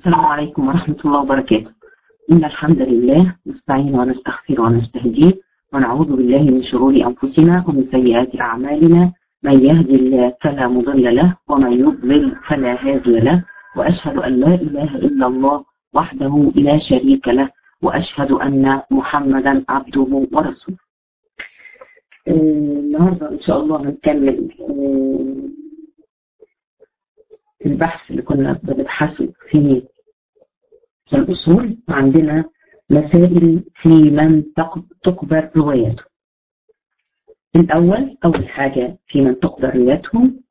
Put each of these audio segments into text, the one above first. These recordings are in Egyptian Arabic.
السلام عليكم ورحمة الله وبركاته إن الحمد لله نستعين ونستغفر ونستهديه ونعوذ بالله من شرور أنفسنا ومن سيئات أعمالنا من يهدي الله فلا مضل له ومن يضلل فلا هادي له وأشهد أن لا إله إلا الله وحده لا شريك له وأشهد أن محمدا عبده ورسوله آه، النهارده إن شاء الله هنكمل آه، البحث اللي كنا بنبحثه في في الأصول عندنا مسائل في من تق- تقبل روايته الأول أول حاجة في من تقبل روايتهم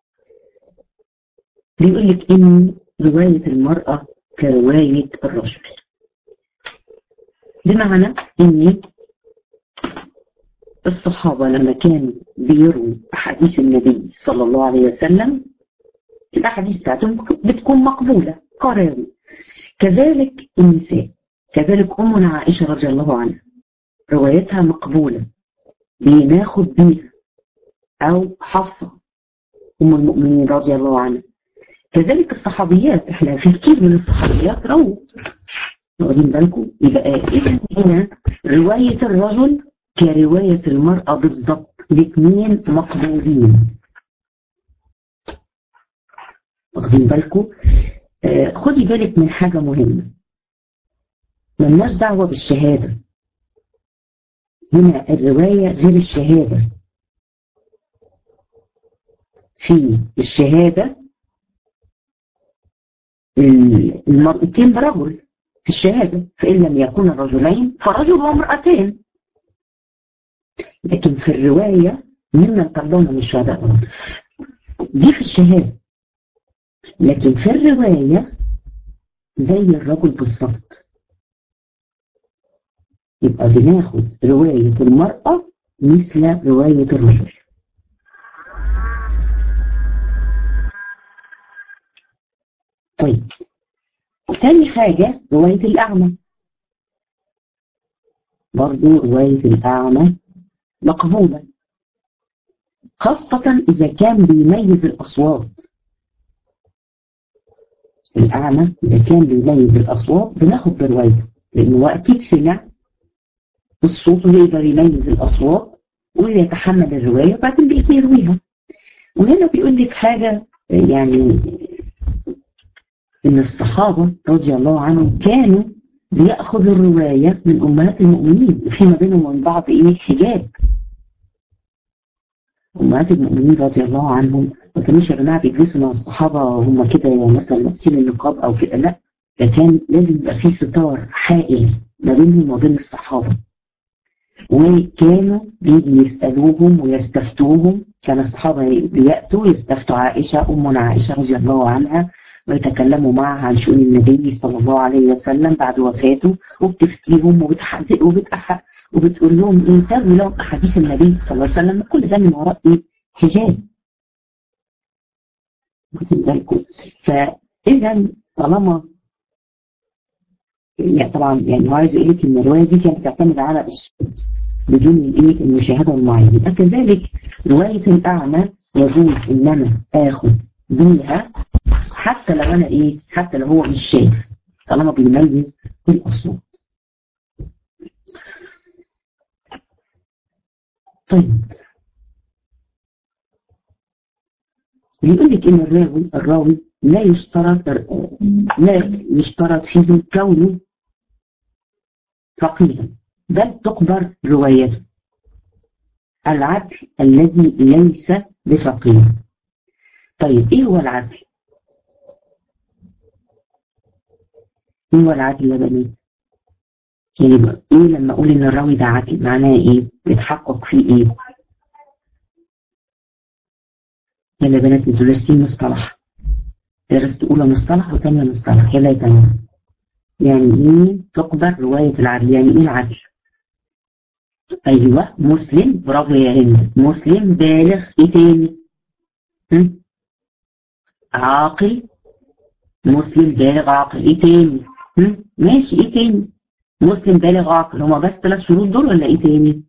بيقول لك إن رواية المرأة كرواية الرجل بمعنى إن الصحابة لما كانوا بيروا أحاديث النبي صلى الله عليه وسلم الأحاديث بتاعتهم بتكون مقبولة قراوي كذلك النساء كذلك أمنا عائشة رضي الله عنها روايتها مقبولة بناخد بيها أو حفصة أم المؤمنين رضي الله عنها كذلك الصحابيات احنا في كتير من الصحابيات رووا واخدين بالكم يبقى إذا هنا رواية الرجل كرواية المرأة بالضبط الاثنين مقبولين واخدين بالكم آه خدي بالك من حاجة مهمة ملناش دعوة بالشهادة هنا الرواية غير الشهادة في الشهادة ال- المرأتين برجل في الشهادة فإن لم يكون رجلين فرجل وامرأتين لكن في الرواية ممن ترضون من الشهداء دي في الشهادة لكن في الرواية زي الرجل بالظبط يبقى بناخد رواية المرأة مثل رواية الرجل طيب تاني حاجة رواية الأعمى برضو رواية الأعمى مقبولة خاصة إذا كان بيميز الأصوات الأعمى إذا كان بيميز الأصوات بناخد بروايته لأنه أكيد سمع الصوت ويقدر يميز الأصوات ويتحمل الرواية وبعدين بيجي يرويها وهنا بيقول لك حاجة يعني إن الصحابة رضي الله عنهم كانوا بيأخذوا الرواية من أمهات المؤمنين وفي ما بينهم وبين بعض إيه حجاب أمهات المؤمنين رضي الله عنهم ما كانوش يا جماعة بيجلسوا مع الصحابة وهم كده مثلا لابسين النقاب أو كده لا ده كان لازم يبقى في ستار حائل ما بينهم وبين الصحابة وكانوا بيجي يسألوهم ويستفتوهم كان الصحابة بيأتوا يستفتوا عائشة أمنا عائشة رضي الله عنها ويتكلموا معها عن شؤون النبي صلى الله عليه وسلم بعد وفاته وبتفتيهم وبتحدث وبتأحق وبتقول لهم إيه تروي لهم أحاديث النبي صلى الله عليه وسلم كل ده من وراء إيه حجاب واخدين بالكم فإذا طالما يعني طبعا يعني هو عايز يقول لك ان الروايه دي كانت بتعتمد على الصوت بدون الايه المشاهده المعينه يبقى كذلك روايه الاعمى يجوز ان انا اخد بيها حتى لو انا ايه حتى لو هو مش شايف طالما بيميز الاصوات طيب بيقول لك ان الراوي الراوي لا يشترط لا يشترط فيه كونه فقيها بل تقبل روايته العدل الذي ليس بفقيه طيب ايه هو العدل ايه هو العدل يا بنات يعني بقى ايه لما اقول ان الراوي ده عدل معناه ايه بيتحقق فيه ايه يلا يا بنات انتوا دارسين مصطلح درست اولى مصطلح وثانيه مصطلح يلا يا تمام يعني ايه تقبل روايه العدل يعني ايه العدل ايوه مسلم برافو يا هند مسلم بالغ ايه تاني هم؟ عاقل مسلم بالغ عاقل ايه تاني هم؟ ماشي ايه تاني مسلم بالغ عاقل هما بس ثلاث شروط دول ولا ايه تاني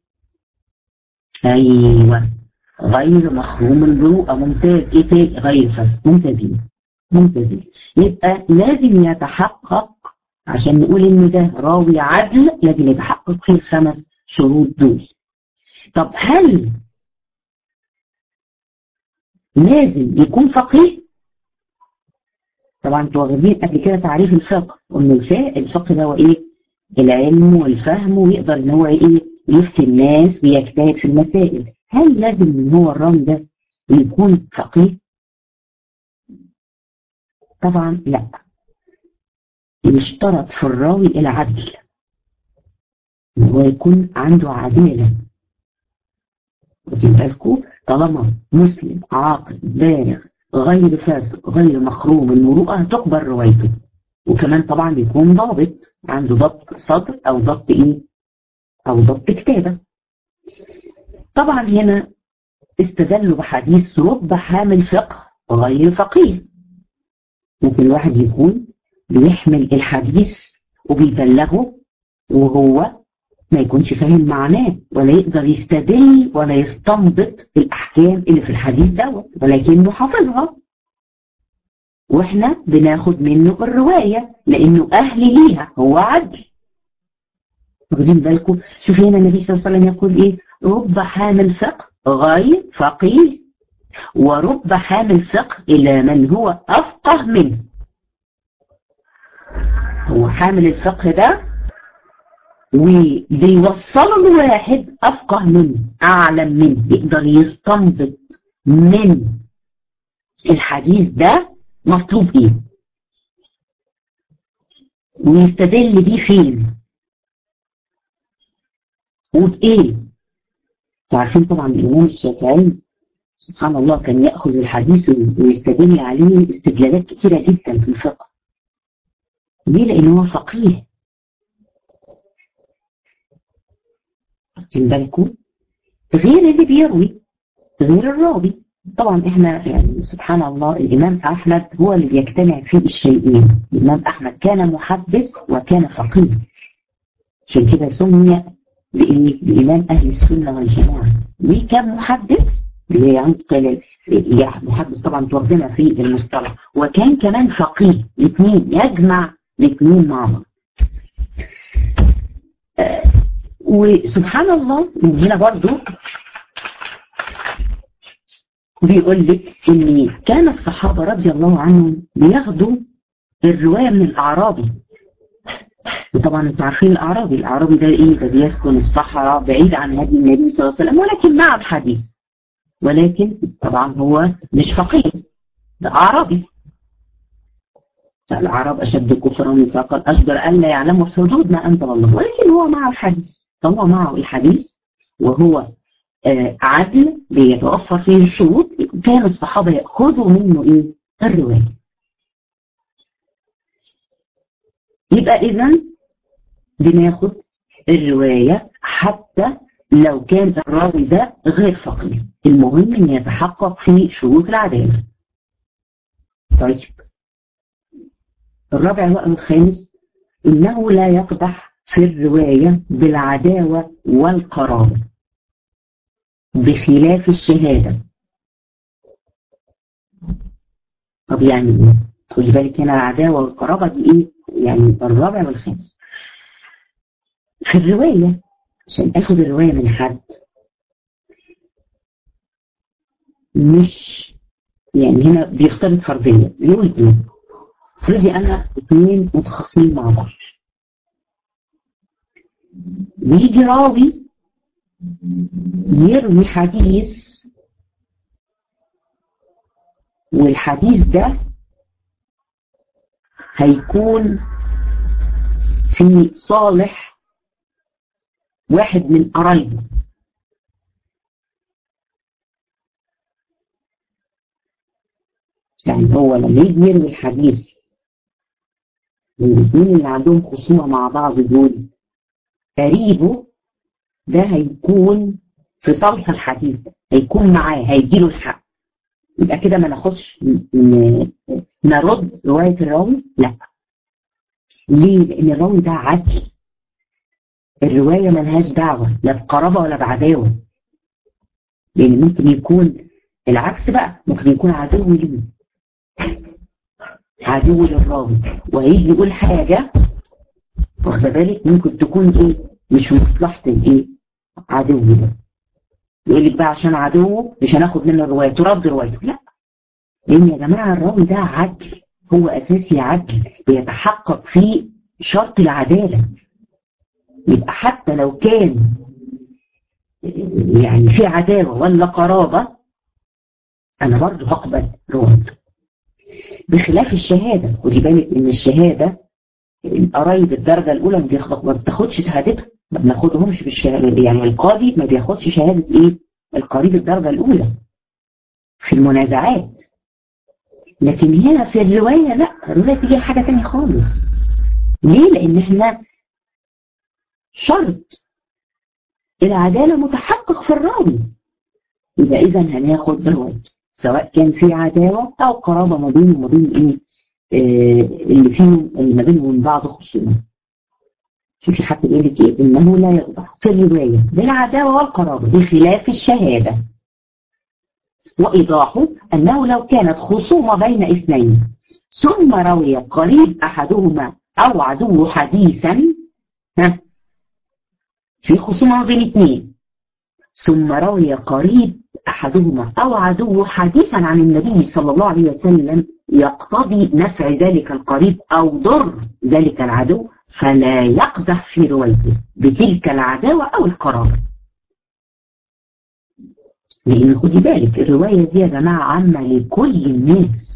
ايوه غير مخروم البروءة ممتاز ايه تاني غير فاسد ممتازين ممتازين يبقى لازم يتحقق عشان نقول ان ده راوي عدل لازم يتحقق فيه الخمس شروط دول طب هل لازم يكون فقيه طبعا انتوا واخدين قبل كده تعريف الفقه وان الفقه ده هو ايه العلم والفهم ويقدر ان هو ايه يفتي الناس ويجتهد في المسائل هل لازم ان هو الراوي ده يكون فقيه طبعا لا يشترط في الراوي العدل ان هو يكون عنده عداله واخدين بالكم طالما مسلم عاقل بالغ غير فاسق غير مخروم المروءه تقبل روايته وكمان طبعا يكون ضابط عنده ضبط صدر او ضبط ايه او ضبط كتابه طبعا هنا استدلوا بحديث رب حامل فقه غير فقيه ممكن الواحد يكون بيحمل الحديث وبيبلغه وهو ما يكونش فاهم معناه ولا يقدر يستدل ولا يستنبط الأحكام اللي في الحديث دوت ولكنه حافظها واحنا بناخد منه الرواية لأنه أهل ليها هو عدل واخدين بالكم شوف هنا النبي صلى الله عليه وسلم يقول إيه رب حامل فقه غير فقيه ورب حامل فقه إلى من هو أفقه منه هو حامل الفقه ده وبيوصله لواحد أفقه منه أعلم منه يقدر يستنبط من الحديث ده مطلوب إيه ويستدل بيه فين وبإيه تعرفين طبعا الإمام الشافعي سبحان الله كان يأخذ الحديث ويستدل عليه استدلالات كتيرة جدا في الفقه ليه؟ لأن هو فقيه واخدين بالكم غير اللي بيروي غير الراوي طبعا احنا يعني سبحان الله الامام احمد هو اللي بيجتمع فيه الشيئين الامام احمد كان محدث وكان فقيه عشان كده سمي بامام اهل السنه والجماعه ليه كان محدث ينقل محدث طبعا توردنا في المصطلح وكان كمان فقيه الاثنين يجمع الاثنين مع بعض آه وسبحان الله من هنا برضو بيقول لك ان كان الصحابه رضي الله عنهم بياخدوا الروايه من الاعرابي وطبعا انتوا عارفين الاعرابي الاعرابي ده ايه ده بيسكن الصحراء بعيد عن هدي النبي صلى الله عليه وسلم ولكن مع الحديث ولكن طبعا هو مش فقيه ده اعرابي العرب اشد كفرا ونفاقا اجدر ان لا يعلموا حدود ما انزل الله ولكن هو مع الحديث طبعا معه الحديث وهو آه عدل بيتوفر فيه الشروط كان الصحابه ياخذوا منه ايه؟ الروايه. يبقى اذا بناخد الروايه حتى لو كان الراوي ده غير فقيه المهم ان يتحقق في شروط العداله. طيب الرابع بقى الخامس انه لا يقدح في الرواية بالعداوة والقرابة بخلاف الشهادة طب يعني ايه؟ خدي بالك هنا العداوة والقرابة دي ايه؟ يعني الرابع والخامس في الرواية عشان اخد الرواية من حد مش يعني هنا بيفترض فرضية بيقول ايه؟ افرضي انا اثنين متخاصمين مع بعض ويجي راوي يروي حديث والحديث ده هيكون في صالح واحد من قرايبه يعني هو لما يجي يروي الحديث الاثنين اللي عندهم خصومه مع بعض دول قريبه ده هيكون في صالح الحديث ده هيكون معاه هيديله الحق يبقى كده ما ناخدش نرد روايه الراوي لا ليه؟ لان الراوي ده عدل الروايه ملهاش دعوه لا بقرابه ولا بعداوه لان ممكن يكون العكس بقى ممكن يكون عدو ليه عدو للراوي وهيجي يقول حاجة واخده بالك ممكن تكون ايه مش في مصلحة الايه عدو ده يقول لك بقى عشان عدوه مش هناخد منه الرواية ترد روايته لا لان يا جماعة الراوي ده عدل هو اساسي عدل بيتحقق فيه شرط العدالة يبقى حتى لو كان يعني في عداوة ولا قرابة أنا برضه هقبل روايته بخلاف الشهادة ودي بالك إن الشهادة القرايب الدرجة الأولى ما بياخد ما بتاخدش شهادتهم ما بناخدهمش بالشهادة يعني القاضي ما بياخدش شهادة إيه القريب الدرجة الأولى في المنازعات لكن هنا في الرواية لا الرواية تيجي حاجة تانية خالص ليه؟ لأن احنا شرط العدالة متحقق في الراوي يبقى إذا هناخد روايته سواء كان في عداوة أو قرابة ما بينه وما بين إيه آه اللي فيهم اللي ما بينهم وبين بعض خصومة شوفي حتى يقول لك إيه إنه لا يخضع في الرواية بالعداوة والقرابة بخلاف الشهادة وإيضاحه أنه لو كانت خصومة بين اثنين ثم روي قريب أحدهما أو عدو حديثا ها في خصومة بين اثنين ثم روي قريب أحدهما أو عدو حديثا عن النبي صلى الله عليه وسلم يقتضي نفع ذلك القريب أو ضر ذلك العدو فلا يقدح في روايته بتلك العداوة أو القرابة لأن خدي بالك الرواية دي يا جماعة عامة لكل الناس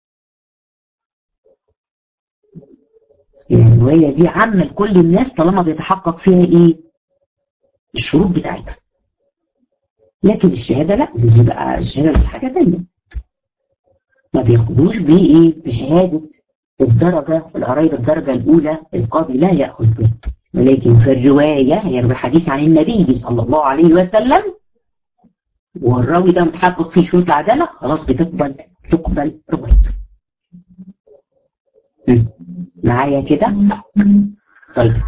يعني الرواية دي عامة لكل الناس طالما بيتحقق فيها إيه؟ الشروط بتاعتها لكن الشهادة لا دي بقى الشهادة دي حاجة تانية ما بياخدوش بإيه؟ بشهادة الدرجة القرايب الدرجة الأولى القاضي لا يأخذ به ولكن في الرواية هي الحديث عن النبي صلى الله عليه وسلم والراوي ده متحقق فيه شروط العدالة خلاص بتقبل تقبل روايته معايا كده طيب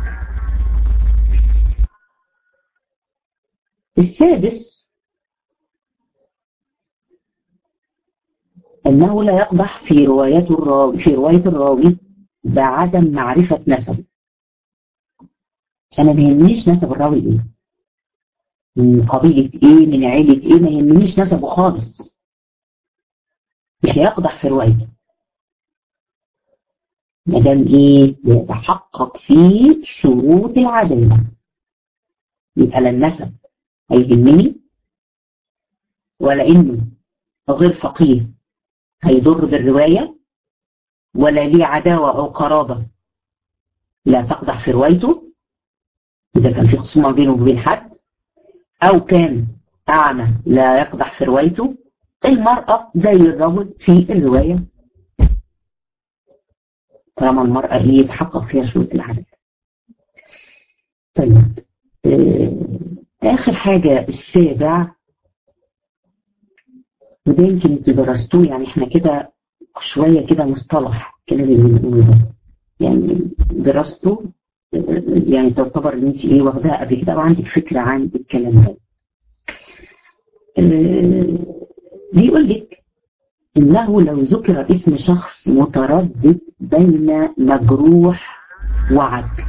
السادس أنه لا يقدح في رواية الراوي في رواية الراوي بعدم معرفة نسبه أنا ما يهمنيش نسب الراوي إيه من قبيلة إيه من عيلة إيه ما يهمنيش نسبه خالص مش هيقدح في روايته ما دام إيه يتحقق فيه شروط العدالة يبقى لا النسب هيهمني ولا إنه غير فقيه هيضر بالرواية ولا ليه عداوة أو قرابة لا تقدح في روايته إذا كان في خصومة بينه وبين حد أو كان أعمى لا يقدح في روايته المرأة زي الرجل في الرواية طالما المرأة إيه يتحقق فيها شروط العدد طيب آخر حاجة السابع وده يمكن انتوا درستوه يعني احنا كده شوية كده مصطلح كده اللي بنقوله ده يعني درسته يعني تعتبر ان انت ايه واخداها قبل كده وعندك فكرة عن الكلام ده بيقول لك انه لو ذكر اسم شخص متردد بين مجروح وعدل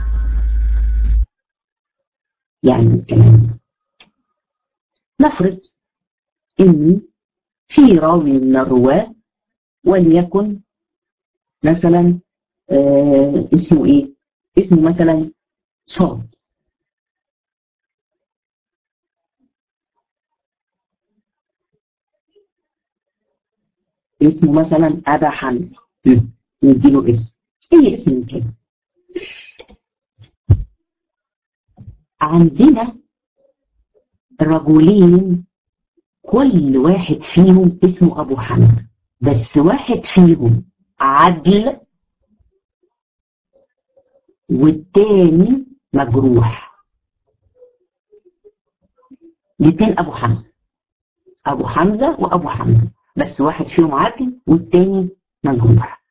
يعني الكلام نفرض ان في راوي من الرواه وليكن مثلا آه اسمه ايه اسمه مثلا صاد اسمه مثلا أبا حمزة نديله اسم أي اسم من كده عندنا رجلين كل واحد فيهم اسمه أبو حمزة بس واحد فيهم عدل والتاني مجروح الاتنين أبو حمزة أبو حمزة وأبو حمزة بس واحد فيهم عدل والتاني مجروح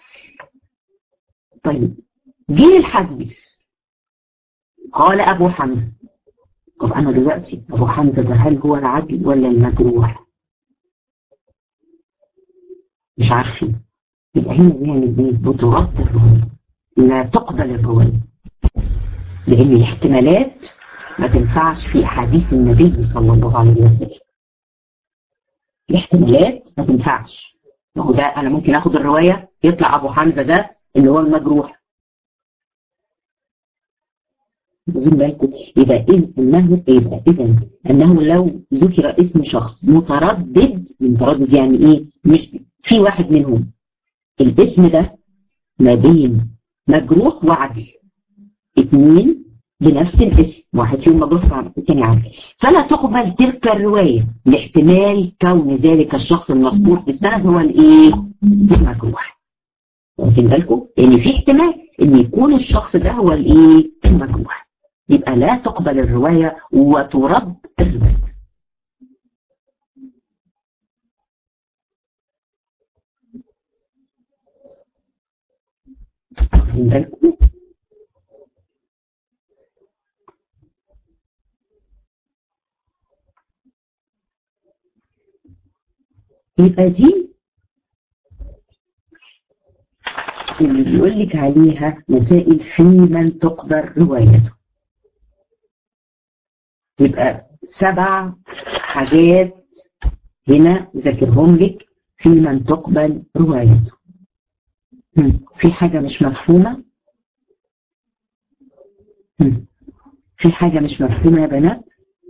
طيب جه الحديث قال أبو حمزة طب أنا دلوقتي أبو حمزة ده هل هو العدل ولا المجروح؟ مش عارفين يبقى هنا بيعمل ايه؟ بترد الرواية لا تقبل الرواية لأن الاحتمالات ما تنفعش في أحاديث النبي صلى الله عليه وسلم الاحتمالات ما تنفعش ما هو ده أنا ممكن آخد الرواية يطلع أبو حمزة ده اللي هو المجروح واخدين بالكم يبقى إيه انه يبقى اذا انه لو ذكر اسم شخص متردد متردد يعني ايه مش في واحد منهم الاسم ده ما بين مجروح وعدل اثنين بنفس الاسم واحد فيهم مجروح والثاني عدل فلا تقبل تلك الروايه لاحتمال كون ذلك الشخص المذكور في السند هو الايه المجروح واخدين بالكم ان في احتمال ان يكون الشخص ده هو الايه المجروح يبقى لا تقبل الروايه وترد الروايه واخدين بالكم يبقى دي اللي بيقول لك عليها مسائل في من تقبل روايته يبقى سبع حاجات هنا ذاكرهم لك في من تقبل روايته في حاجة مش مفهومة في حاجة مش مفهومة يا بنات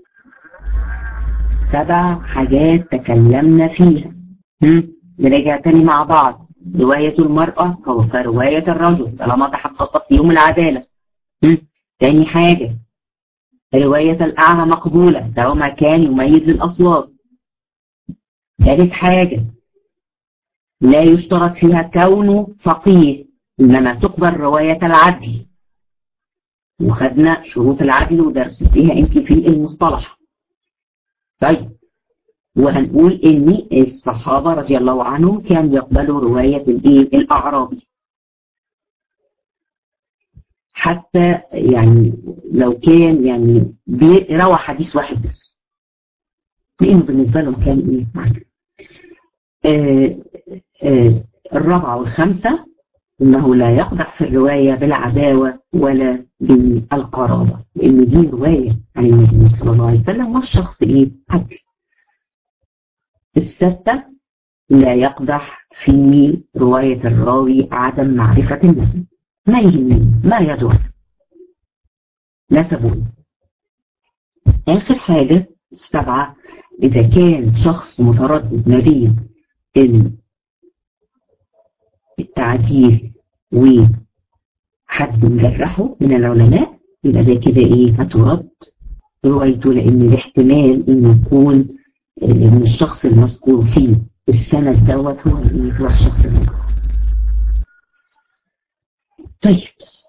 سبع حاجات تكلمنا فيها نراجع تاني مع بعض رواية المرأة هو كرواية الرجل طالما تحققت فيهم العدالة تاني حاجة رواية الأعمى مقبولة طالما كان يميز للأصوات ثالث حاجة لا يشترط فيها كونه فقيه إنما تقبل رواية العدل وخدنا شروط العدل ودرس فيها انت في المصطلح طيب وهنقول ان الصحابه رضي الله عنهم كانوا يقبلوا روايه الايه الاعرابي حتى يعني لو كان يعني روى حديث واحد بس لانه بالنسبه لهم كان ايه معجب آه آه الرابعه والخامسه انه لا يقدح في الروايه بالعداوه ولا بالقرابه لان دي روايه عن النبي صلى الله عليه وسلم والشخص ايه عدل الستة لا يقدح في رواية الراوي عدم معرفة النسب ما يهمني ما يدور نسبه آخر حاجة السبعة إذا كان شخص متردد ما بين التعديل وحد مجرحه من العلماء يبقى ده كده إيه هترد روايته لأن الاحتمال إنه يكون ان الشخص المذكور فيه السند دوت هو هو الشخص المذكور طيب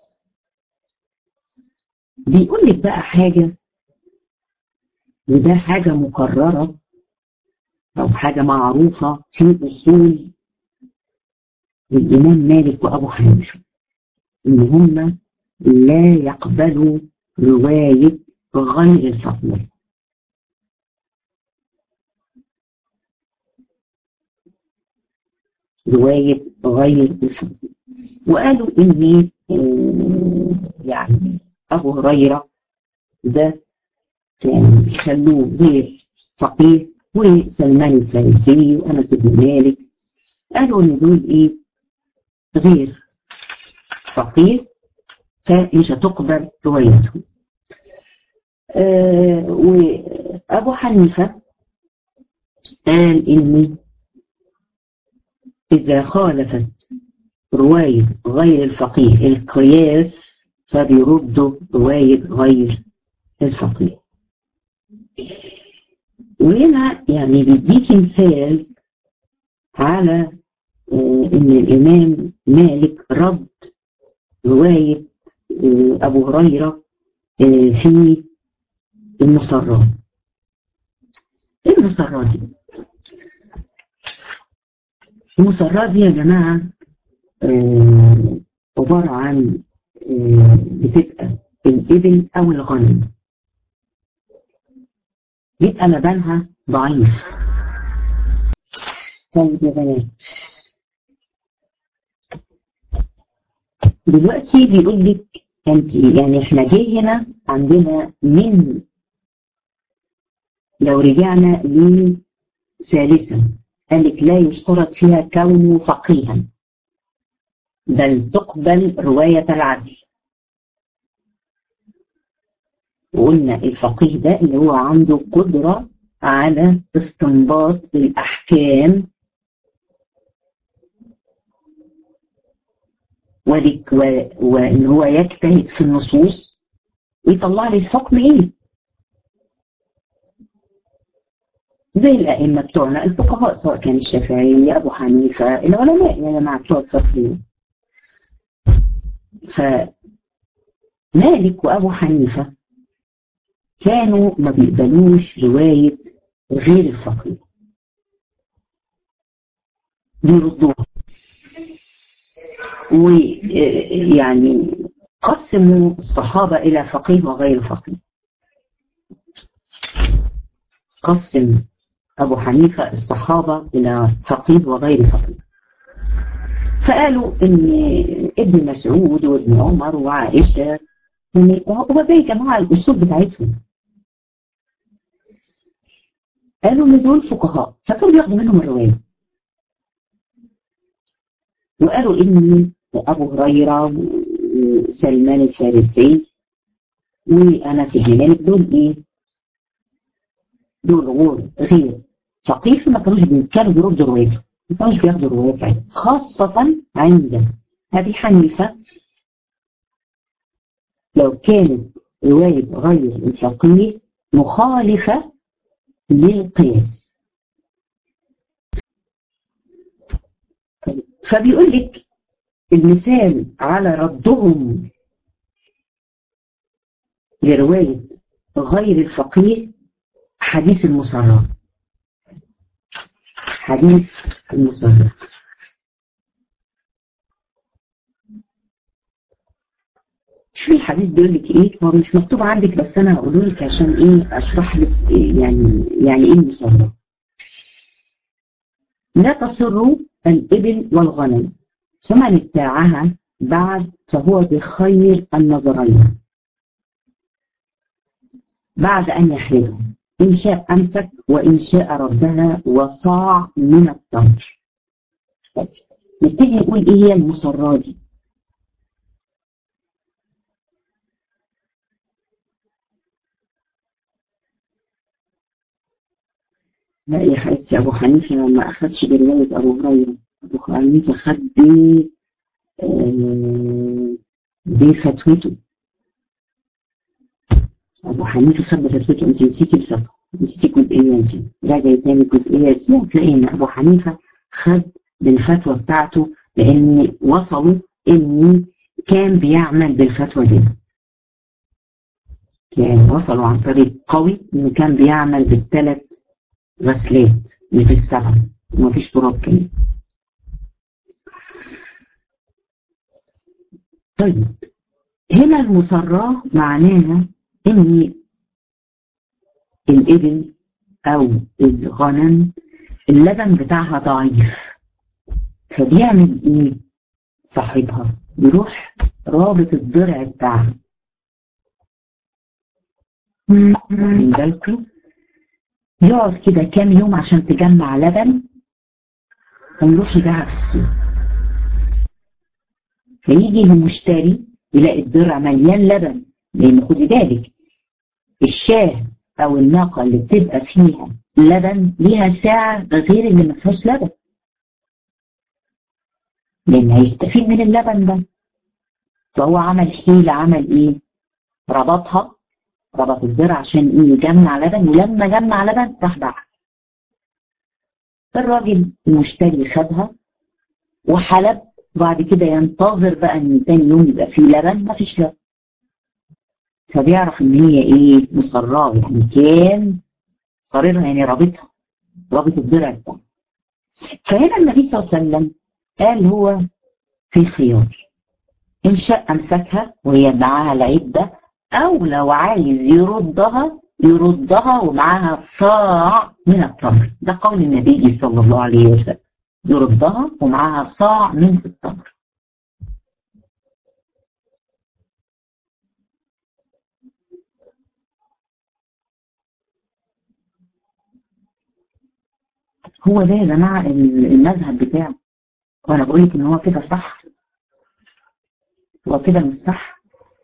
بيقول لك بقى حاجة وده حاجة مكررة أو حاجة معروفة في أصول الإمام مالك وأبو حنيفة إن هم لا يقبلوا رواية غير الفقيه رواية غير الفقيه وقالوا إن يعني أبو هريرة ده يعني خلوه غير فقيه وسلمان الفارسي وأنس بن مالك قالوا إن دول إيه غير فقيه فمش هتقبل روايتهم آه وأبو حنيفة قال إن إذا خالفت رواية غير الفقيه القياس فبيردوا رواية غير الفقيه وهنا يعني بيديك مثال على ان الامام مالك رد رواية ابو هريرة في المسرات المسرات دي المسرات دي يا جماعة عبارة عن بتبقى الإبل أو الغنم بيبقى لبنها ضعيف طيب يا بنات دلوقتي بيقول لك انت يعني احنا جه هنا عندنا من لو رجعنا لثالثا قال لك لا يشترط فيها كونه فقيها بل تقبل رواية العدل وقلنا الفقيه ده اللي هو عنده قدرة على استنباط الأحكام وذك وإن هو يجتهد في النصوص ويطلع لي الحكم إيه زي الأئمة بتوعنا الفقهاء سواء كان الشافعي أبو حنيفة العلماء يا جماعة بتوع الفقه فمالك وأبو حنيفة كانوا ما بيقبلوش رواية غير الفقيه بيردوها ويعني قسموا الصحابة إلى فقيه وغير فقيه قسم أبو حنيفة الصحابة إلى فقيه وغير فقيه فقالوا إن ابن مسعود وابن عمر وعائشة وباقي جماعة الأصول بتاعتهم قالوا إن دول فقهاء فكانوا بياخدوا منهم الرواية وقالوا إن أبو هريرة وسلمان الفارسي وأنس بن مالك دول إيه؟ دول غور غير فقيه فما كانوش كانوا بيردوا روايته ما كانوش بياخدوا الرواية بتاعتهم خاصة عند أبي حنيفة لو كانت رواية غير الفقيه مخالفة للقياس فبيقول لك المثال على ردهم لرواية غير الفقيه حديث المصرى حديث المصرى شو الحديث بيقول لك ايه هو مش مكتوب عندك بس انا هقوله لك عشان ايه اشرح لك إيه يعني يعني ايه المصرى لا تصر الإبل والغنم فمن ابتاعها بعد فهو بخير النظرين بعد أن يحرقها إن شاء أمسك وإن شاء ردها وصاع من التمر نبتدي نقول إيه هي المصرات دي لا يا حبيبتي أبو حنيفة ما أخدش برواية أبو هريرة أبو حنيفة خد ب بفتوته أبو حنيفة خد بفتوته أنت نسيتي الفقه نسيتي الجزئية دي راجعي تاني الجزئية دي هتلاقي إن أبو حنيفة خد بالفتوى بتاعته لأن وصلوا إن كان بيعمل بالفتوى دي يعني وصلوا عن طريق قوي إنه كان بيعمل بالثلاث غسلات مش بالسبع ومفيش تراب كمان طيب هنا المصراه معناها ان الابل او الغنم اللبن بتاعها ضعيف فبيعمل ايه صاحبها يروح رابط الضرع بتاعها واخدين بالكم يقعد كده كام يوم عشان تجمع لبن ويروح يبيعها في السوق فيجي المشتري يلاقي الضرع مليان لبن لان خدي بالك الشاه او الناقه اللي بتبقى فيها لبن ليها سعر غير اللي ما فيهاش لبن لان هيستفيد من اللبن ده فهو عمل حيله عمل ايه ربطها ربط الضرع عشان ايه يجمع لبن ولما جمع لبن راح باعها الراجل المشتري خدها وحلب وبعد كده ينتظر بقى ان تاني يوم يبقى فيه لبن مفيش لبن فبيعرف ان هي ايه مصراه يعني كان صاررها يعني رابطها رابط الضرع بتاعها فهنا النبي صلى الله عليه وسلم قال هو في خيار ان شاء امسكها وهي معاها العده او لو عايز يردها يردها ومعاها صاع من التمر ده قول النبي صلى الله عليه وسلم يردها ومعاها صاع من التمر هو ده يا جماعة المذهب بتاعه وأنا بقول لك إن هو كده صح هو كده مش صح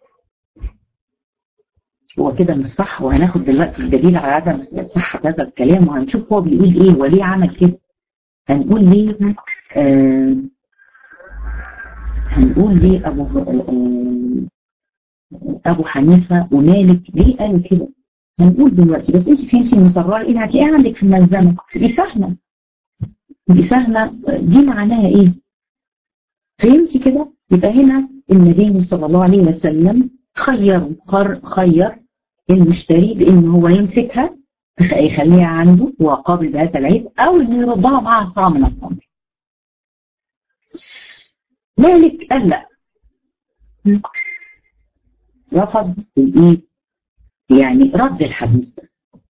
هو كده مش صح وهناخد دلوقتي الدليل على عدم صحة هذا الكلام وهنشوف هو بيقول إيه وليه عمل كده هنقول ليه آه هنقول ليه أبو آه أبو حنيفة ومالك ليه قالوا كده هنقول دلوقتي بس انت فهمتي المسرار ايه هتلاقيها عندك في الملزمه تبقي فاهمه تبقي فاهمه دي معناها ايه فهمتي كده يبقى هنا النبي صلى الله عليه وسلم خير خير المشتري بان هو يمسكها يخليها عنده هو قابل بهذا العيب او انه يردها معها صاع من التمر مالك قال لا رفض الايه يعني رد الحديث ده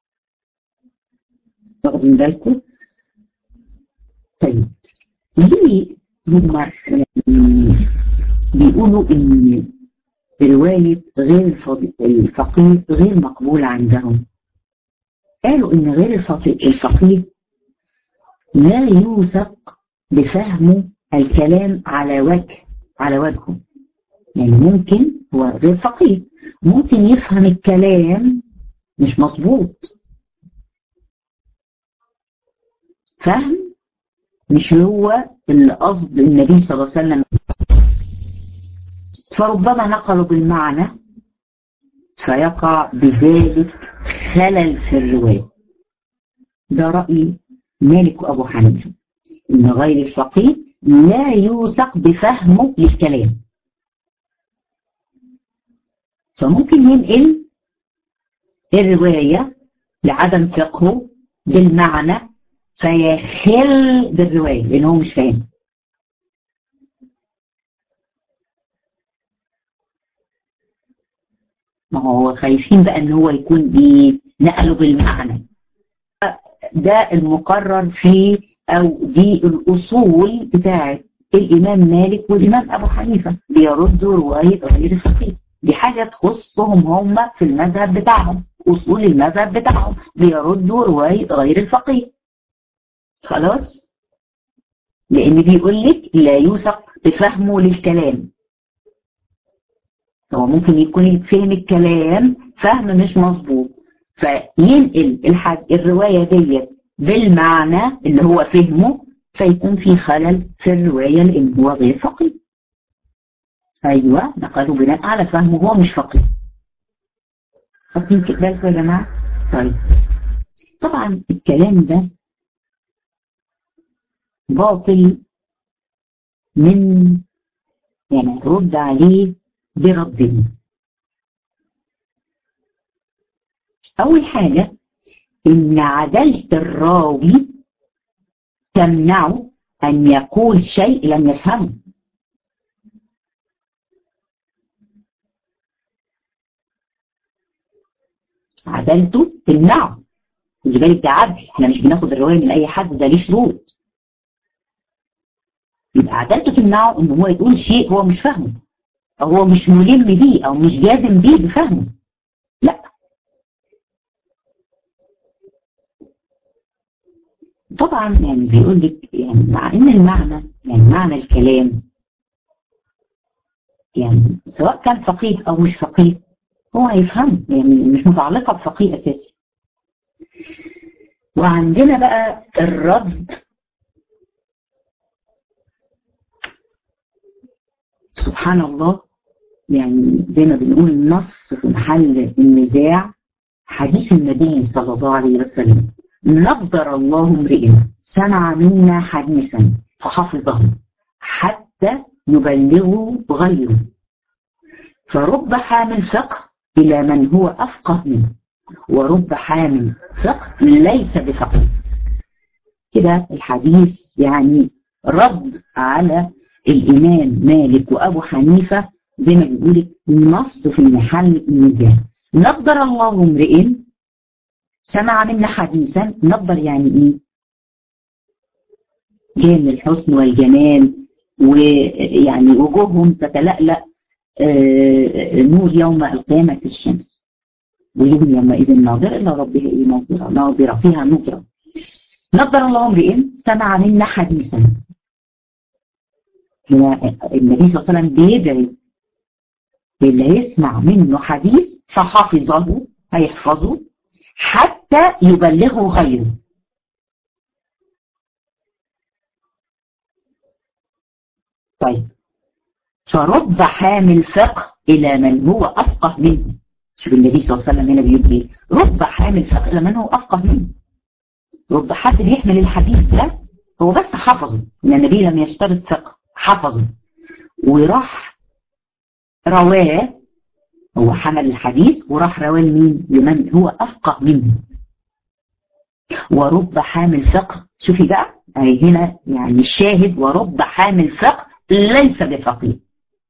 واخدين بالكم طيب ليه هم يعني بيقولوا ان رواية غير الفقيه غير مقبولة عندهم قالوا ان غير الفقيه لا يوثق بفهم الكلام على وجه على وجهه يعني ممكن هو غير فقيه ممكن يفهم الكلام مش مظبوط فهم مش هو اللي قصد النبي صلى الله عليه وسلم فربما نقلوا بالمعنى فيقع بذلك خلل في الرواية ده رأي مالك وأبو حنيفة إن غير الفقيه لا يوثق بفهمه للكلام فممكن ينقل الرواية لعدم فقهه بالمعنى فيخل بالرواية لأن هو مش فاهم ما هو خايفين بقى ان هو يكون ايه نقله بالمعنى ده المقرر في او دي الاصول بتاعه الامام مالك والامام ابو حنيفه بيردوا روايه غير الفقيه دي حاجة تخصهم هم في المذهب بتاعهم أصول المذهب بتاعهم بيردوا رواية غير الفقيه خلاص لأن بيقول لك لا يوثق بفهمه للكلام هو ممكن يكون فهم الكلام فهم مش مظبوط فينقل الحاج الرواية ديت بالمعنى اللي هو فهمه فيكون في خلل في الرواية لأن هو غير فقيه ايوه نقلوا بناء على فهمه هو مش فقيه واخدين بالكم يا جماعه طيب طبعا الكلام ده باطل من يعني نرد عليه برد اول حاجه ان عداله الراوي تمنعه ان يقول شيء لم يفهمه عدالته تمنعه خلي بالك ده عدل احنا مش بناخد الروايه من اي حد ده ليه شروط يبقى عدالته تمنعه ان هو يقول شيء هو مش فاهمه او هو مش ملم بيه او مش جازم بيه بفهمه لا طبعا يعني بيقول لك يعني مع ان المعنى يعني معنى الكلام يعني سواء كان فقيه او مش فقيه هو هيفهم يعني مش متعلقة بفقيه أساسي وعندنا بقى الرد سبحان الله يعني زي ما بنقول النص في محل النزاع حديث النبي صلى الله عليه وسلم نظر الله امرئ سمع منا حديثا فحفظه حتى يبلغه غيره فرب حامل فقه إلى من هو أفقه منه ورب حامل فقه ليس بفقه كده الحديث يعني رد على الإمام مالك وأبو حنيفة زي ما بيقول نص في المحل النزاع نظر الله امرئ سمع منا حديثا نظر يعني ايه كان الحسن والجمال ويعني وجوههم تتلألأ آه نور يوم القيامة الشمس وجوه يومئذ ناظرة إلى ربها إيه ناظرة ناظرة فيها نظرة نظر الله امرئ سمع منا حديثا هنا النبي صلى الله عليه وسلم بيدعي اللي يسمع منه حديث فحفظه هيحفظه حتى يبلغه غيره طيب فرب حامل فقه إلى من هو أفقه منه شوف النبي صلى الله عليه وسلم هنا بيقول ايه رب حامل فقه إلى من هو أفقه منه رب حد بيحمل الحديث ده هو بس حفظه ان النبي لم يشترط فقه حفظه وراح رواه هو حمل الحديث وراح رواه لمين لمن هو أفقه منه ورب حامل فقه شوفي بقى اهي هنا يعني الشاهد ورب حامل فقه ليس بفقيه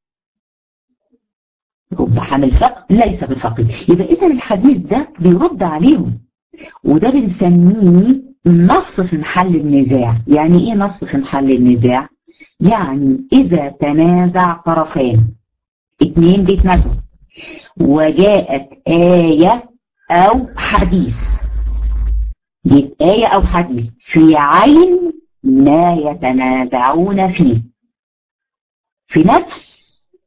رب حامل فقه ليس بفقيه يبقى اذا الحديث ده بيرد عليهم وده بنسميه نص في محل النزاع يعني ايه نص في محل النزاع يعني اذا تنازع طرفان اتنين بيتنازعوا وجاءت آية أو حديث جت آية أو حديث في عين ما يتنازعون فيه في نفس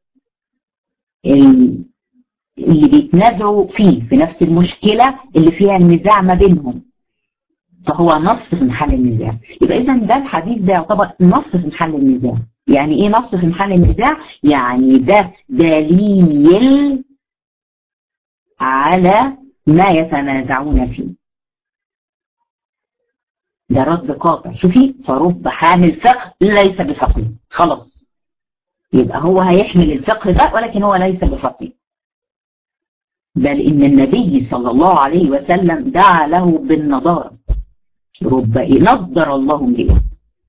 اللي بيتنازعوا فيه في نفس المشكلة اللي فيها النزاع ما بينهم فهو نص في محل النزاع يبقى إذا ده الحديث ده يعتبر نص في محل النزاع يعني إيه نص في محل النزاع؟ يعني ده دليل على ما يتنازعون فيه ده رد قاطع شوفي فرب حامل فقه ليس بفقيه خلاص يبقى هو هيحمل الفقه ده ولكن هو ليس بفقيه بل إن النبي صلى الله عليه وسلم دعا له بالنضارة رب نضر الله امرئ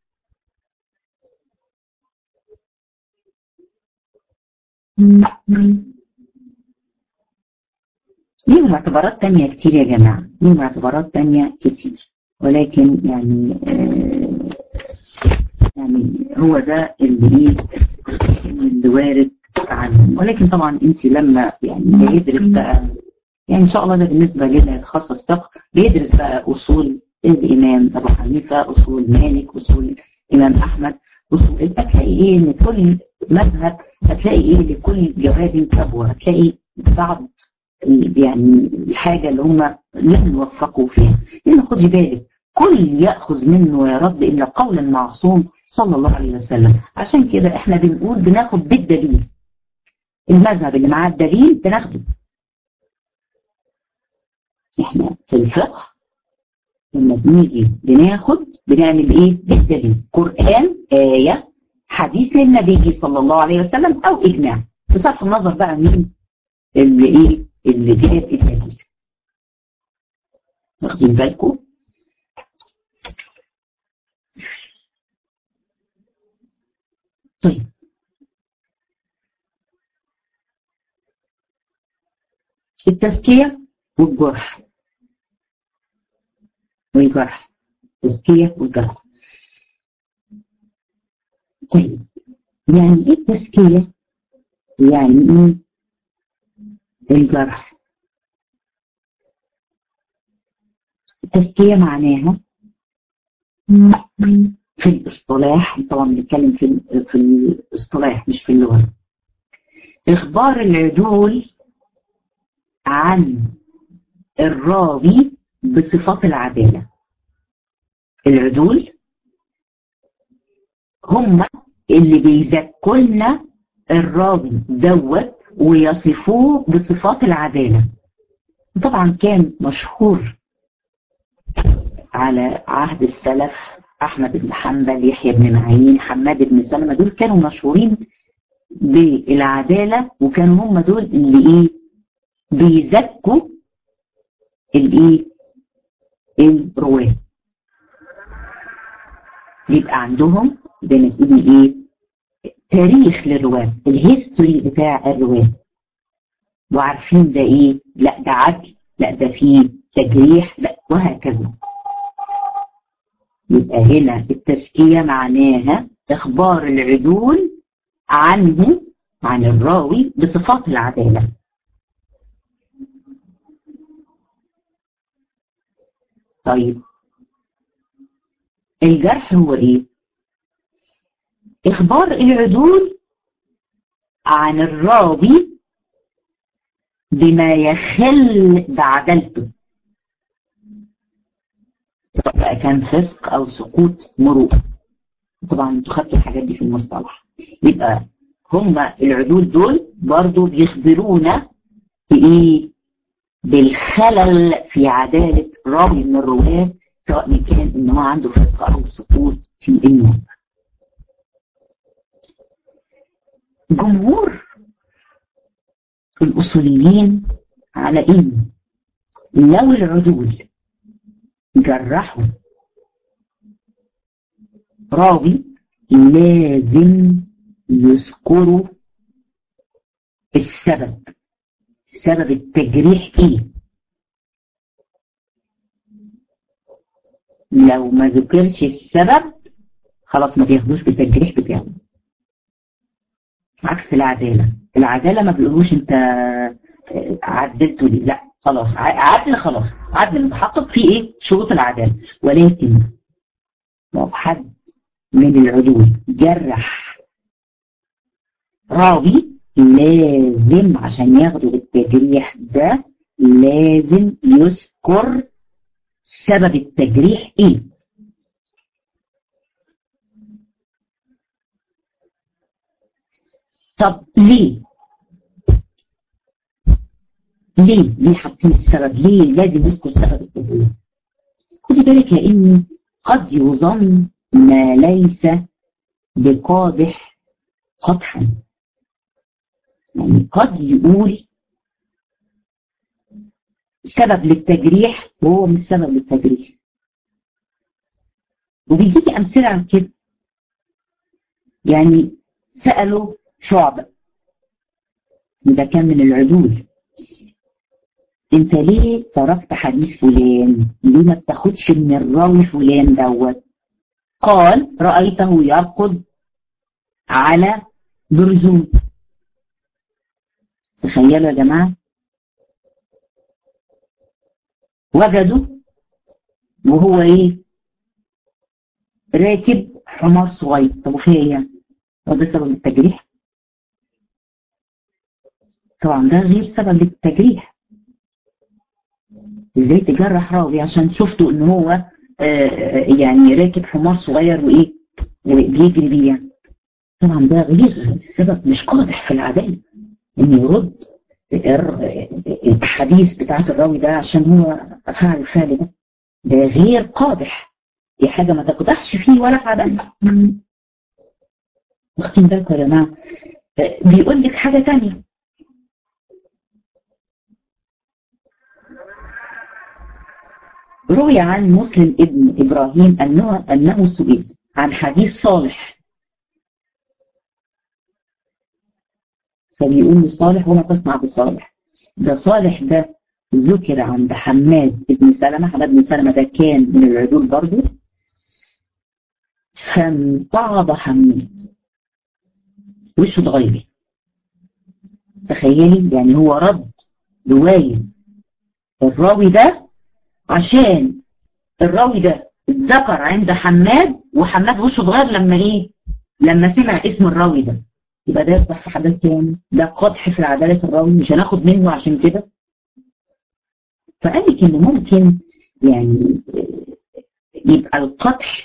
ليهم اعتبارات تانية كتير يا جماعة ليهم اعتبارات تانية كتير ولكن يعني آه يعني هو ده اللي ايه اللي وارد عنهم ولكن طبعا انت لما يعني بيدرس بقى يعني ان شاء الله ده بالنسبه للي هيتخصص فقه بيدرس بقى اصول الامام ابو حنيفه اصول مالك اصول الامام احمد اصول هتلاقي ايه ان كل مذهب هتلاقي ايه لكل جواب كبوه هتلاقي بعض يعني الحاجه اللي هم لم يوفقوا فيها لان خدي بالك كل ياخذ منه يا رب الا قولا معصوم صلى الله عليه وسلم عشان كده احنا بنقول بناخد بالدليل المذهب اللي معاه الدليل بناخده احنا في الفقه لما بنيجي بناخد بنعمل ايه بالدليل قرآن آية حديث للنبي صلى الله عليه وسلم او اجماع بصرف النظر بقى مين اللي ايه اللي جاب الدليل واخدين بالكم طيب التزكية والجرح والجرح التزكية والجرح طيب يعني ايه التزكية يعني ايه الجرح التزكية معناها في الاصطلاح طبعا بنتكلم في في الاصطلاح مش في اللغة إخبار العدول عن الراوي بصفات العدالة العدول هم اللي بيزكوا لنا الراوي دوت ويصفوه بصفات العدالة طبعا كان مشهور على عهد السلف أحمد بن حنبل يحيى بن معين حماد بن سلمة دول كانوا مشهورين بالعدالة وكانوا هم دول اللي إيه بيزكوا الايه الرواه بيبقى عندهم زي ما تقولي ايه تاريخ للرواه الهيستوري بتاع الرواه وعارفين ده ايه لا ده عدل لا ده فيه تجريح لا وهكذا يبقى هنا التزكية معناها إخبار العدول عنه عن الراوي بصفات العدالة طيب الجرح هو ايه اخبار العدول عن الراوي بما يخل بعدلته سواء بقى كان فسق او سقوط مروءه طبعا انتوا خدتوا الحاجات دي في المصطلح يبقى هما العدول دول برضو بيخبرونا بايه بالخلل في عدالة راوي من الرواة سواء كان ان هو عنده فسق او سقوط في النوم جمهور الأصوليين على إن لو العدول جرحوا راوي لازم يذكروا السبب سبب التجريح ايه لو ما ذكرش السبب خلاص ما بياخدوش بالتجريح بتاعه عكس العدالة العدالة ما بيقولوش انت عدلته لي لا خلاص عدل خلاص عدل متحقق فيه ايه شروط العدالة ولكن لو حد من العدول جرح راوي لازم عشان ياخدوا بالتجريح ده لازم يذكر سبب التجريح ايه طب ليه ليه ليه حاطين السبب ليه لازم يذكر سبب التجريح خدي بالك لاني قد يظن ما ليس بقادح قدحا يعني قد يقول سبب للتجريح وهو مش سبب للتجريح وبيديكي أمثلة عن كده يعني سألوا شعبة ده كان من العدول انت ليه تركت حديث فلان ليه ما بتاخدش من الراوي فلان دوت قال رأيته يرقد على برزون تخيلوا يا جماعة وجدوا وهو ايه راكب حمار صغير طب وفيه ايه يعني هو ده سبب التجريح طبعا ده غير سبب للتجريح ازاي تجرح راوي عشان شفتوا ان هو آه يعني راكب حمار صغير وايه وبيجري بيه يعني طبعا ده غير السبب مش قادح في العدالة ان يرد الحديث بتاعت الراوي ده عشان هو فعل الفعل ده ده غير قادح دي حاجة ما تقدحش فيه ولا في عدالة واخدين بالكم يا جماعة بيقول لك حاجة تانية روي عن مسلم ابن إبراهيم أنه, أنه سئل عن حديث صالح فبيقول له صالح وما تصنع بصالح ده صالح ده ذكر عند حماد بن سلمة حماد بن سلمة ده كان من العدول برضه فانتعض حماد وشه اتغير تخيلي يعني هو رد رواية الراوي ده عشان الراوي ده اتذكر عند حماد وحماد وشه اتغير لما ايه لما سمع اسم الراوي ده يبقى ده يفتح في حدث تاني ده قدح في عدالة الراوي مش هناخد منه عشان كده فقال لك ان ممكن يعني يبقى القدح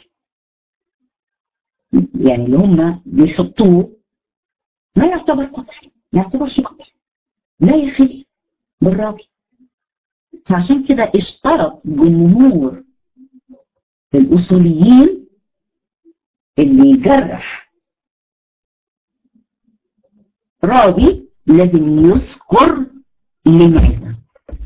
يعني اللي هم بيحطوه ما يعتبر قدح ما يعتبرش قدح لا يخل بالراوي فعشان كده اشترط جمهور الأصوليين اللي يجرح راوي لازم يذكر لماذا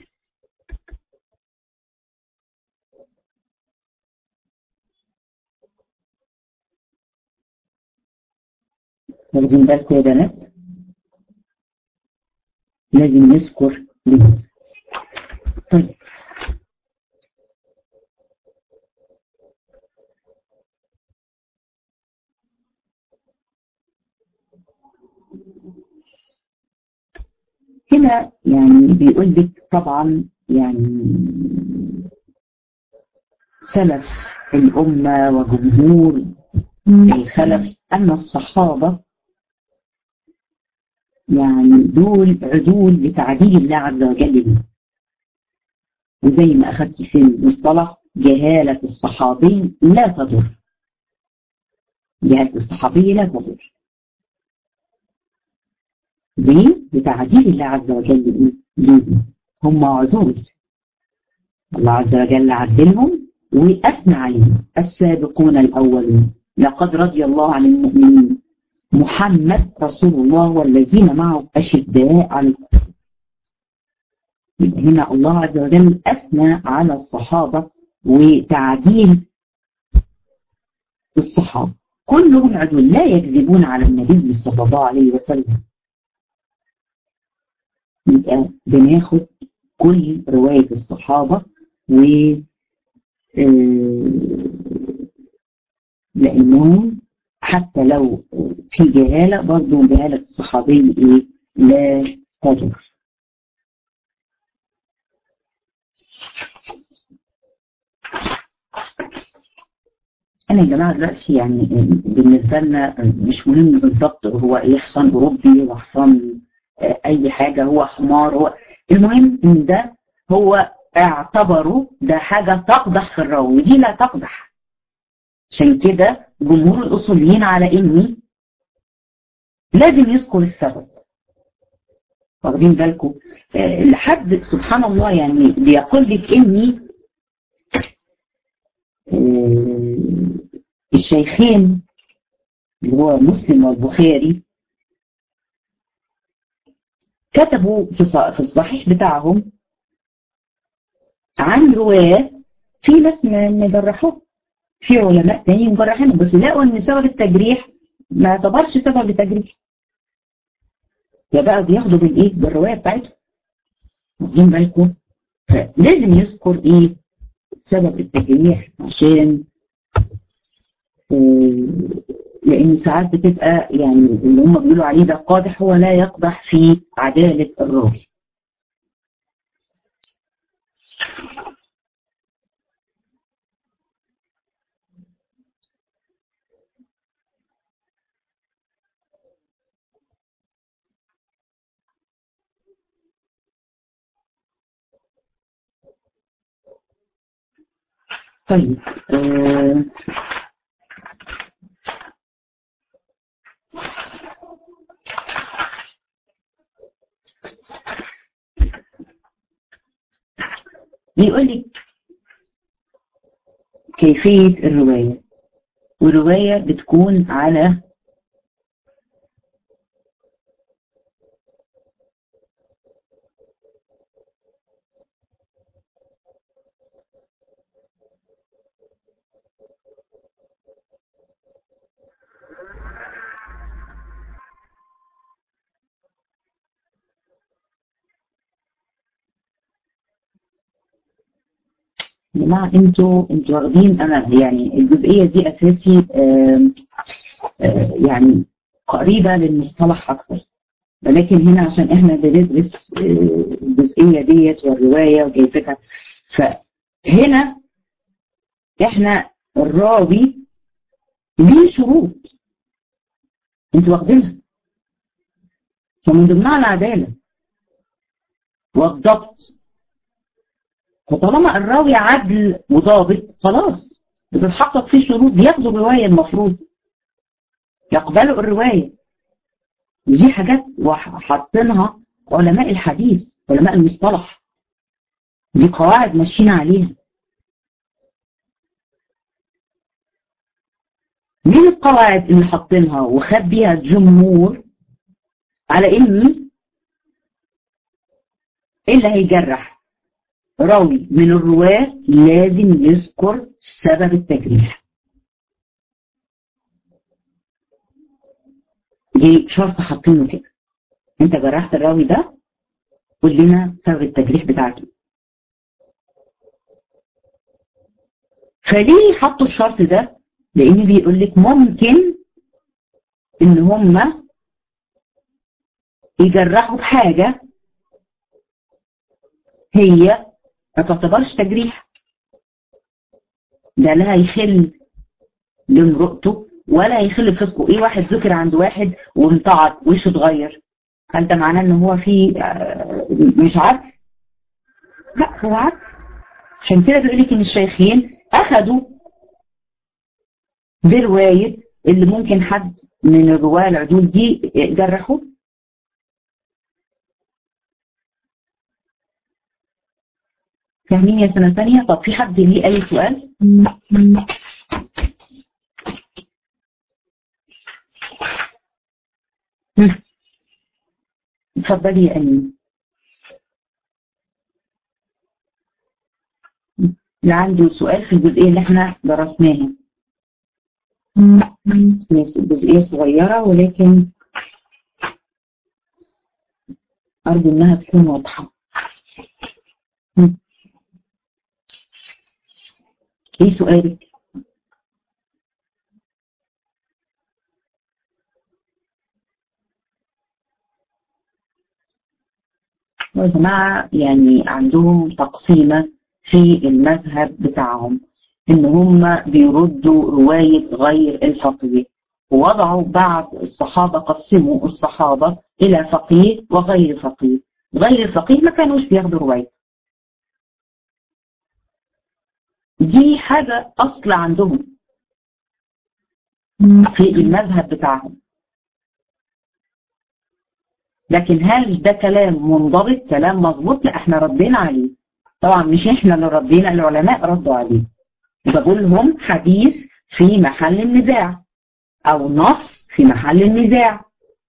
واخدين بالكم يا بنات لازم نذكر لماذا طيب هنا يعني بيقول لك طبعا يعني سلف الأمة وجمهور الخلف أن الصحابة يعني دول عدول بتعديل الله عز وجل بهم وزي ما أخذت في المصطلح جهالة الصحابي لا تضر جهالة الصحابي لا تضر ليه؟ بتعديل الله عز وجل ليهم هم عدول الله عز وجل عدلهم وأثنى عليهم السابقون الأولون لقد رضي الله عن المؤمنين محمد رسول الله والذين معه أشداء على الكفر هنا الله عز وجل أثنى على الصحابة وتعديل الصحابة كلهم عدول لا يكذبون على النبي صلى الله عليه وسلم يبقى بناخد كل رواية الصحابة و لأنهم حتى لو في جهالة برضه جهالة الصحابي إيه لا تضر أنا يا جماعة دلوقتي يعني بالنسبة لنا مش مهم بالظبط هو إيه حصان أوروبي وحصان أي حاجة هو حمار هو المهم إن ده هو اعتبروا ده حاجة تقدح في الراوي ودي لا تقدح عشان كده جمهور الأصوليين على إني لازم يذكر السبب واخدين بالكم أه لحد سبحان الله يعني بيقول لك إني أه الشيخين اللي هو مسلم والبخاري كتبوا في الصحيح بتاعهم عن رواية في ناس مجرحوه في علماء تاني مجرحينه بس لقوا ان سبب التجريح ما اعتبرش سبب التجريح فبقى بياخدوا بالايه بالروايه بتاعتهم واخدين بالكم فلازم يذكر ايه سبب التجريح عشان لان ساعات بتبقى يعني اللي هم بيقولوا عليه ده قادح هو لا يقدح في عداله الراوي طيب آه بيقول لك كيفية الرواية والرواية بتكون على يا جماعه انتوا انتوا واخدين انا يعني الجزئيه دي اساسي آآ آآ يعني قريبه للمصطلح اكتر ولكن هنا عشان احنا بندرس الجزئيه ديت والروايه وكيفتها فهنا احنا الراوي ليه شروط انتوا واخدينها فمن ضمنها العداله والضبط فطالما الراوي عدل وضابط خلاص بتتحقق فيه شروط بياخدوا الروايه المفروض يقبلوا الروايه دي حاجات حاطينها علماء الحديث علماء المصطلح دي قواعد ماشيين عليها مين القواعد اللي حاطينها وخد بيها الجمهور على اني اللي هيجرح راوي من الرواة لازم يذكر سبب التجريح دي شرط حاطينه كده انت جرحت الراوي ده قول لنا سبب التجريح بتاعته فليه حطوا الشرط ده لان بيقول لك ممكن ان هم يجرحوا بحاجه هي ما تعتبرش تجريح ده لا هيخل لامرؤته ولا هيخل بفسقه ايه واحد ذكر عند واحد وامتعض وشه اتغير هل ده معناه ان هو في مش عدل؟ لا هو عدل عشان كده بيقول لك ان الشيخين اخذوا بروايه اللي ممكن حد من الرواه العدول دي جرحوه فاهمين يا سنة ثانية؟ طب في حد ليه أي سؤال؟ اتفضلي يا أمين اللي عنده سؤال في الجزئية اللي احنا درسناها جزئية صغيرة ولكن أرجو إنها تكون واضحة ايه سؤالك؟ يا جماعة يعني عندهم تقسيمة في المذهب بتاعهم ان هم بيردوا رواية غير الفقيه ووضعوا بعض الصحابة قسموا الصحابة الى فقيه وغير فقيه غير الفقيه ما كانوش بياخدوا رواية دي حاجة أصل عندهم في المذهب بتاعهم لكن هل ده كلام منضبط كلام مظبوط لا احنا ردينا عليه طبعا مش احنا اللي ردينا العلماء ردوا عليه بقول لهم حديث في محل النزاع او نص في محل النزاع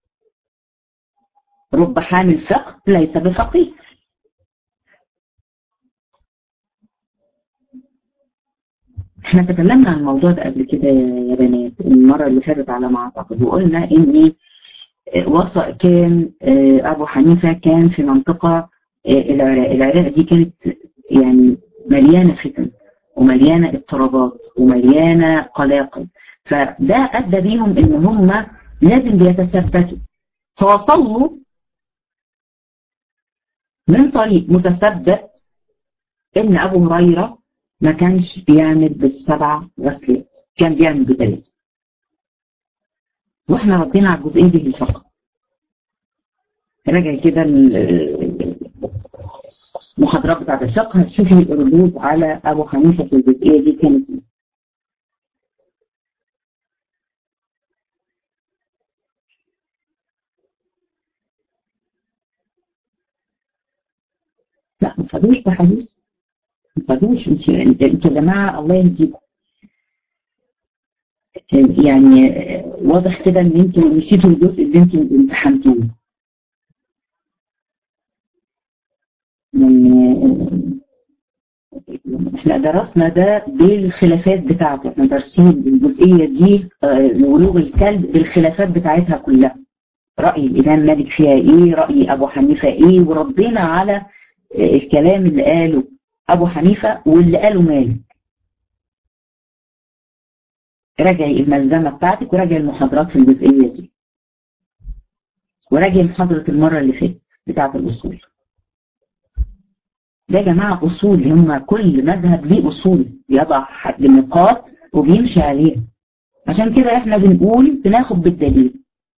رب حامل فقه ليس بفقيه احنا تكلمنا عن الموضوع ده قبل كده يا بنات المره اللي فاتت على ما اعتقد وقلنا ان وصل كان ابو حنيفه كان في منطقه العراق العراق دي كانت يعني مليانه فتن ومليانه اضطرابات ومليانه قلاقل فده ادى بيهم ان هم لازم بيتثبتوا فوصلوا من طريق متثبت ان ابو هريره ما كانش بيعمل بالسبع غسلات كان بيعمل بثلاثه واحنا ردينا على الجزئيه دي في الفقه راجع كده المحاضرات بتاعت الفقه هتشوفي الردود على ابو حنيفه في الجزئيه دي كانت ايه لا ما فادوش بحديث ما فادوش انتوا انتوا يا جماعه الله يهديكم يعني واضح كده ان انتوا نسيتوا الجزء اللي انتوا امتحنتوه يعني احنا درسنا ده بالخلافات بتاعته احنا دارسين الجزئيه دي ولوغ الكلب بالخلافات بتاعتها كلها راي الامام مالك فيها ايه راي ابو حنيفه ايه وردينا على الكلام اللي قاله ابو حنيفه واللي قاله مالك راجعي الملزمه بتاعتك وراجعي المحاضرات في الجزئيه دي وراجعي محاضره المره اللي فاتت بتاعت الاصول ده يا جماعه اصول هم كل مذهب ليه اصول بيضع نقاط وبيمشي عليها عشان كده احنا بنقول بناخد بالدليل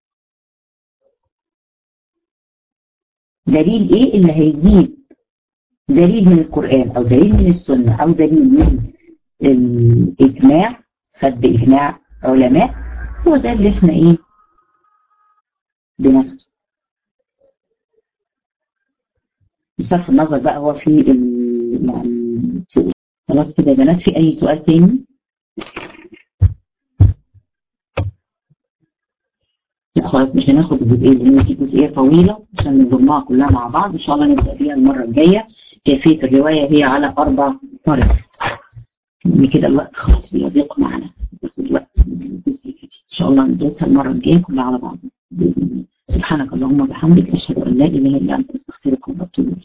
دليل ايه اللي هيجيب دليل من القرآن او دليل من السنة او دليل من الاجماع خد باجماع علماء هو ده اللي احنا ايه بناخده بصرف النظر بقى هو في ال يعني في خلاص كده يا بنات في اي سؤال تاني لا خلاص مش هناخد الجزئيه لان دي جزئيه طويله عشان نضمها كلها مع بعض ان شاء الله نبدا بيها المره الجايه كيفيه الروايه هي على اربع طرق ان كده الوقت خلاص بيضيق معنا ناخد وقت من الجزئيه دي ان شاء الله ندرسها المره الجايه كلها على بعض باذن الله سبحانك اللهم وبحمدك اشهد ان لا اله الا انت استغفرك واتوب اليك